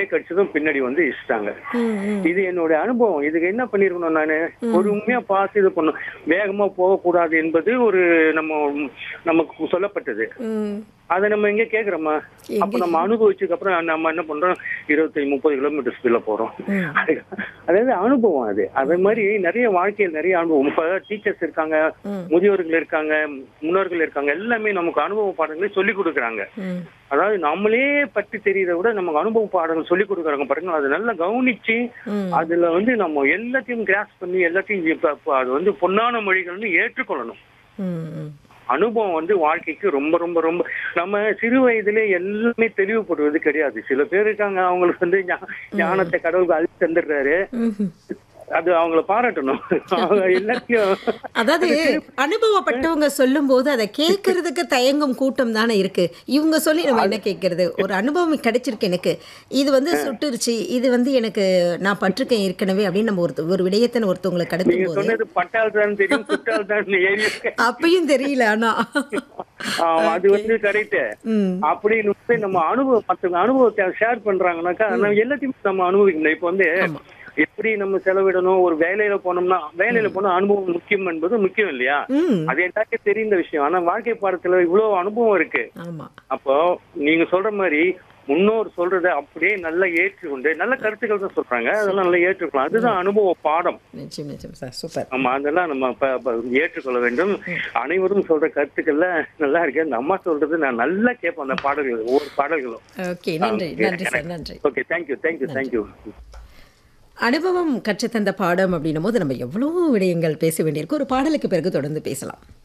Break அடிச்சதும் பின்னாடி வந்து இஷ்டாங்க ம், ம். இது என்னோட அனுபவம் இதுக்கு என்ன பண்ணிருக்கணும் நானு பொறுமையா பார்த்து இது பண்ணும் வேகமா போகக்கூடாது என்பது ஒரு நம்ம நமக்கு சொல்லப்பட்டது ம். அதை நம்ம எங்க கேக்குறோமா அப்ப நம்ம அனுபவிச்சதுக்கு அப்புறம் நம்ம என்ன பண்றோம் இருபத்தி முப்பது கிலோமீட்டர் ஸ்பீட்ல போறோம் அதாவது அனுபவம் அது அதே மாதிரி நிறைய வாழ்க்கையில் நிறைய அனுபவம் இப்ப டீச்சர்ஸ் இருக்காங்க முதியோர்கள் இருக்காங்க முன்னோர்கள் இருக்காங்க எல்லாமே நமக்கு அனுபவ பாடங்களை சொல்லி கொடுக்குறாங்க ம். அதாவது நம்மளே பற்றி தெரியறத விட நமக்கு அனுபவ பாடங்கள் சொல்லி கொடுக்குறாங்க பாருங்க அதை நல்லா கவனிச்சு ம். அதுல வந்து நம்ம எல்லாத்தையும் கிராஸ் பண்ணி எல்லாத்தையும் இப்ப- இப்ப அது வந்து பொன்னான மொழிகள்னு ஏற்றுக்கொள்ளணும் ம், ம். அனுபவம் வந்து வாழ்க்கைக்கு ரொம்ப ரொம்ப ரொம்ப நம்ம சிறு வயதிலே எல்லாமே தெளிவுபடுவது கிடையாது சில பேர் இருக்காங்க அவங்களுக்கு வந்து ஞா- ஞானத்தை கடவுளுக்கு அள்ளி தந்துடுறாரு ம்ஹும். அது அவங்கள பாராட்டணும் அவங்க எல்லாத்தையும் அதாவது அனுபவப்பட்டவங்க சொல்லும்போது அதை கேட்கறதுக்கு தயங்கும் கூட்டம் தானே இருக்கு இவங்க சொல்லி நம்ம என்ன கேட்கறது ஒரு அனுபவம் கிடைச்சிருக்கு எனக்கு இது வந்து சுட்டுருச்சு இது வந்து எனக்கு நான் பட்டிருக்கேன் ஏற்கனவே அப்படின்னு நம்ம ஒரு ஒரு விடயத்தை ஒருத்தவங்களுக்கு நீங்க கடத்தும் போது சொன்னது பட்டால் தான் தெரியும் சுட்டால் தான் ஏறி இருக்கு. அப்பயும் தெரியல ஆனா ஆ, அது வந்து கரெக்ட் ம் அப்படின்னு வந்து நம்ம அனுபவம் மத்தவங்க அனுபவத்தை ஷேர் பண்றாங்கன்னாக்கா நம்ம எல்லாத்தையும் நம்ம அனுபவிக்கணும் இப்ப வந்து எப்படி நம்ம செலவிடணும் ஒரு வேலையில போனோம்னா வேலையில போனா அனுபவம் முக்கியம் என்பது முக்கியம் இல்லையா ம் அது எல்லாருக்கும் தெரிந்த விஷயம் ஆனா வாழ்க்கை பாடத்துல இவ்வளவு அனுபவம் இருக்கு ஆமா அப்போ நீங்க சொல்ற மாதிரி முன்னோர் சொல்றத அப்படியே நல்லா ஏற்றுக்கொண்டு நல்ல கருத்துக்கள் தான் சொல்றாங்க அதெல்லாம் நல்லா ஏற்றுக்கலாம் அதுதான் அனுபவ பாடம் நிச்சயம் நிச்சயம் சார் சூப்பர் ஆமா அதெல்லாம் நம்ம ப- ப- ஏற்றுக்கொள்ள வேண்டும் அனைவரும் சொல்ற கருத்துக்கள்ல நல்லா இருக்கு அந்த அம்மா சொல்றது நான் நல்லா கேட்பேன் அந்த பாடல்கள் ஒவ்வொரு பாடல்களும் ஓகே நன்றி நன்றி சார் நன்றி ஓகே தேங்க்யூ தேங்க்யூ தேங்க்யூ அனுபவம் கற்றுத்தந்த பாடம் அப்படின்னும் போது நம்ம எவ்வளோ விடயங்கள் பேச வேண்டியிருக்கு ஒரு பாடலுக்கு பிறகு தொடர்ந்து பேசலாம்